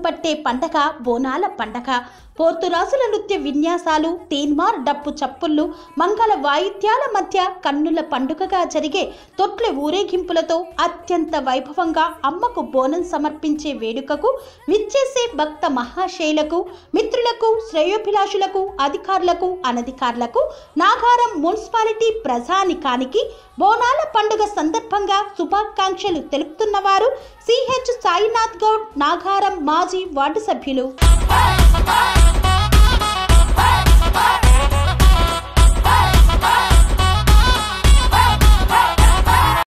పట్టే పండగ బోనాల పండగ పోర్తురాజుల నృత్య విన్యాసాలు తీన్మార్ డప్పు చప్పుళ్ళు మంగళ వాయిద్యాల మధ్య కన్నుల పండుగగా జరిగే తొట్ల ఊరేగింపులతో అత్యంత వైభవంగా అమ్మకు బోనం సమర్పించే వేడుకకు విచ్చేసే భక్త మహాశైలకు మిత్రులకు శ్రేయోభిలాషులకు అధికారులకు అనధికారులకు నాగారం మున్సిపాలిటీ ప్రజానికానికి బోనాల పండుగ సందర్భంగా శుభాకాంక్షలు తెలుపుతున్నవారు సిహెచ్ సాయినాథ్ గౌడ్ నాగారం మాజీ వార్డు సభ్యులు